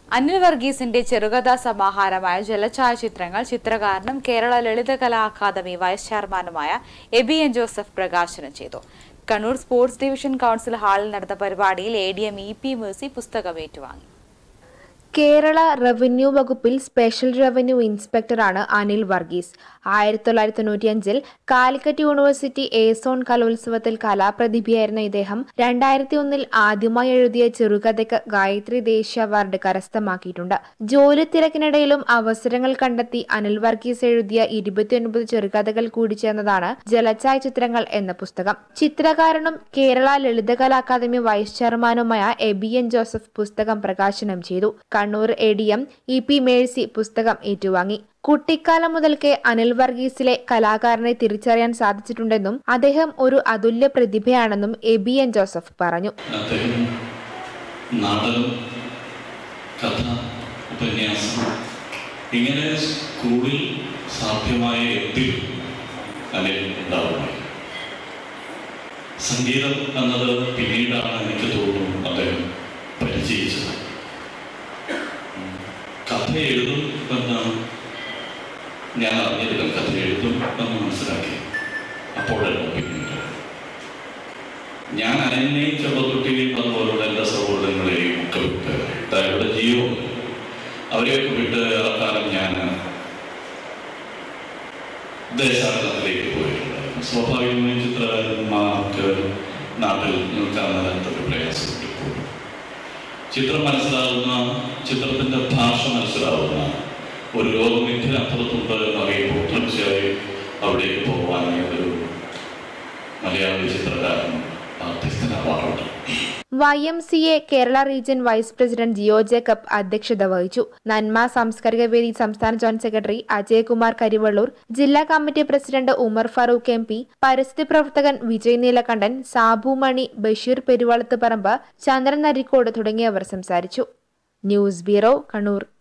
അനിൽ വർഗീസിന്റെ ചെറുകഥാ സമാഹാരമായ ജലഛായാചിത്രങ്ങൾ ചിത്രകാരനും കേരള ലളിതകലാ അക്കാദമി വൈസ് ചെയർമാനുമായ എബി എൻ ജോസഫ് പ്രകാശനം ചെയ്തു കണ്ണൂർ സ്പോർട്സ് ഡിവിഷൻ കൗൺസിൽ ഹാളിൽ നടന്ന പരിപാടിയിൽ A D M E P Mercy പുസ്തകം ഏറ്റുവാങ്ങി കേരള റവന്യൂ വകുപ്പിൽ സ്പെഷ്യൽ റവന്യൂ ഇൻസ്പെക്ടറാണ് അനിൽ വർഗീസ് ആയിരത്തി തൊള്ളായിരത്തി തൊണ്ണൂറ്റിയഞ്ചിൽ കാലിക്കറ്റ് യൂണിവേഴ്സിറ്റി ഏസോൺ കലോത്സവത്തിൽ കലാപ്രതിഭയായിരുന്ന ഇദ്ദേഹം രണ്ടായിരത്തി ഒന്നിൽ ആദ്യമായി എഴുതിയ ചെറുകഥയ്ക്ക് ഗായത്രി ദേശീയ അവാർഡ് കരസ്ഥമാക്കിയിട്ടുണ്ട് ജോലി തിരക്കിനിടയിലും അവസരങ്ങൾ കണ്ടെത്തി അനിൽ വർഗീസ് എഴുതിയ ഇരുപത്തിയൊൻപത് ചെറുകഥകൾ കൂടി ചേർന്നതാണ് ജലച്ചായ ചിത്രങ്ങൾ എന്ന പുസ്തകം ചിത്രകാരനും കേരള ലളിതകലാ അക്കാദമി വൈസ് ചെയർമാനുമായ എബി എൻ ജോസഫ് പുസ്തകം പ്രകാശനം ചെയ്തു Kannur A D M E P Mercy പുസ്തകം ഏറ്റുവാങ്ങി കുട്ടിക്കാലം മുതൽക്കേ അനിൽ വർഗീസിലെ കലാകാരനെ തിരിച്ചറിയാൻ സാധിച്ചിട്ടുണ്ടെന്നും അദ്ദേഹം ഒരു അതുല്യ പ്രതിഭയാണെന്നും എബി എൻ ജോസഫ് പറഞ്ഞു അദ്ദേഹം നാടകം കഥ ഉപന്യാസം ഇങ്ങനെ സ്കൂളിൽ സാധ്യമായ എന്തിലും അനിൽ ഉണ്ടാവുമായി സംഗീതം എന്നത് പിന്നീടാണ് എനിക്ക് തോന്നുന്നു അദ്ദേഹം പരിചയിച്ചത് കഥ എഴുതും എന്നാണ് ഞാൻ അറിഞ്ഞതിലും കഥ എഴുതും എന്ന് മനസ്സിലാക്കി അപ്പോഴല്ല പിന്നീട് ഞാൻ അനന്യയും ചെറുപ്പക്കുട്ടിയും അതുപോലുള്ള എല്ലാ സഹോദരങ്ങളെയും ഒക്കെ വിട്ട് അവരുടെ ജീവൻ അവരെയൊക്കെ വിട്ട് ഏറെക്കാലം ഞാൻ ദേശാടനത്തിലേക്ക് പോയിട്ടുണ്ടായിരുന്നു സ്വാഭാവികമായും ചിത്രകാരന്മാർക്ക് നാട്ടിൽ നിൽക്കാൻ ഒരു പ്രയാസമുണ്ട് ഇപ്പോഴും ചിത്രം മനസ്സിലാവുന്ന ചിത്രത്തിന്റെ ഭാഷ മനസ്സിലാവുന്ന ഒരു ലോകം ഇതിനപ്പുറത്തുണ്ട് എന്നറിയുമ്പോൾ തീർച്ചയായും അവിടേക്ക് പോകാൻ ഒരു മലയാളി ചിത്രകാരൻ അധ്യസ്ഥനാവാറുണ്ട് Y M C A Kerala region vice president Jio Jacob അധ്യക്ഷത വഹിച്ചു നന്മ സാംസ്കാരിക വേദി സംസ്ഥാന ജോയിന്റ് സെക്രട്ടറി അജയകുമാർ കരിവള്ളൂർ ജില്ലാ committee president Umar Farooq M P പരിസ്ഥിതി പ്രവർത്തകൻ വിജയ് നീലകണ്ഠൻ സാബു മണി ബഷീർ പെരുവാളത്ത് പറമ്പ് ചന്ദ്രൻ നരിക്കോട് തുടങ്ങിയവർ സംസാരിച്ചു ന്യൂസ് ബ്യൂറോ കണ്ണൂർ